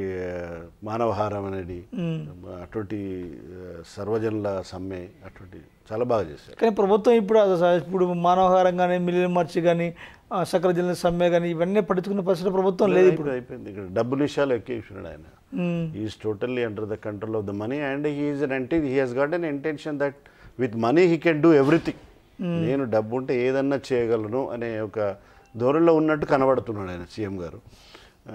మానవహారం అనేది అటువంటి ఆ, సర్వజనుల సమ్మె అటువంటి చాలా బాగా చేశారు కానీ ప్రభుత్వం ఇప్పుడు అసలు స- ఇప్పుడు మానవహారం కానీ మిలియన్ మార్చి కానీ సకల జిల్లా సమ్మె కానీ ఇవన్నీ పట్టించుకున్న పరిస్థితి ప్రభుత్వం లేదు ఇప్పుడు అయిపోయింది ఇక్కడ డబ్బులు విషయాలు ఎక్కేసినాడు ఆయన hmm. Is totally under the control of the money and he is an అంటే he has got an intention that with money he can do everything నేను డబ్బు ఉంటే ఏదన్నా చేయగలను అనే ఒక ధోరణిలో ఉన్నట్టు కనబడుతున్నాడు ఆయన సీఎం గారు ఆ,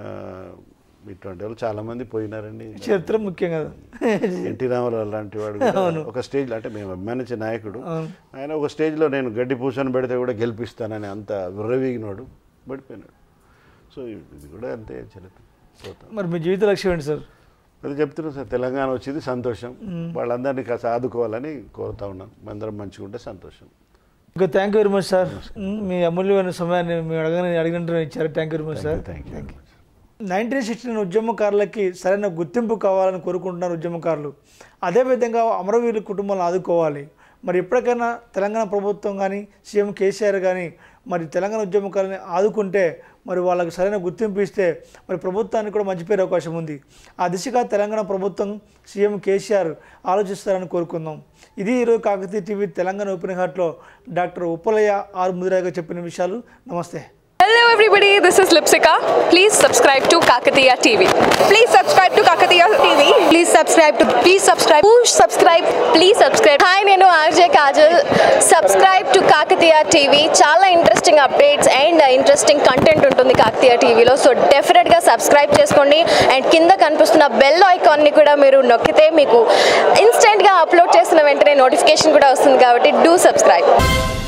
ఇటువంటి వాళ్ళు చాలా మంది పోయినారండి చరిత్ర ముఖ్యం కదా ఎన్టీ రామారావు లాంటి వాడు కూడా ఒక స్టేజ్ అంటే మేము అభిమానించే నాయకుడు ఆయన ఒక స్టేజ్లో నేను గడ్డి పూసని పెడితే కూడా గెలిపిస్తానని అంత విర్రవీగినాడు పడిపోయినాడు సో ఇది కూడా అంతే చరిత్ర పోతాం మరి మీ జీవిత లక్ష్యం ఏంటి సార్ అది చెప్తున్నాను సార్ తెలంగాణ వచ్చింది సంతోషం వాళ్ళందరినీ కాస్త ఆదుకోవాలని కోరుతా ఉన్నాను అందరం మంచిగా ఉంటే సంతోషం ఇంకా thank you very much sir hmm. మీ అమూల్యమైన సమయాన్ని మీ అడగని అడిగినట్టు ఇచ్చారు thank you very much sir thank you nineteen sixteen ఉద్యమకారులకి సరైన గుర్తింపు కావాలని కోరుకుంటున్నారు ఉద్యమకారులు అదేవిధంగా అమరవీరుల కుటుంబాలను ఆదుకోవాలి మరి ఎప్పటికైనా తెలంగాణ ప్రభుత్వం కానీ సీఎం కేసీఆర్ కానీ మరి తెలంగాణ ఉద్యమకారులని ఆదుకుంటే మరి వాళ్ళకి సరైన గుర్తింపు ఇస్తే మరి ప్రభుత్వానికి కూడా మంచి పేరు అవకాశం ఉంది ఆ దిశగా తెలంగాణ ప్రభుత్వం సీఎం కేసీఆర్ ఆలోచిస్తారని కోరుకుందాం ఇది ఈరోజు కాకతీయ టీవీ తెలంగాణ ఓపెన్ హార్ట్లో డాక్టర్ ఉప్పలయ్య ఆర్ ముదిరాగా చెప్పిన విషయాలు నమస్తే Hello everybody, this is Lipsika. Please subscribe to Kakatiya TV. Please subscribe to Kakatiya TV. Please subscribe to please subscribe Push subscribe, please subscribe. Hi, నేను RJ Kajal subscribe to Kakatiya TV చాలా interesting updates and interesting content ఉంటుంది కాకతీయ టీవీలో so డెఫినెట్గా subscribe చేసుకోండి and కింద కనిపిస్తున్న bell ఐకాన్ని కూడా మీరు నొక్కితే మీకు ఇన్స్టెంట్గా అప్లోడ్ చేసిన వెంటనే నోటిఫికేషన్ కూడా వస్తుంది కాబట్టి డూ సబ్స్క్రైబ్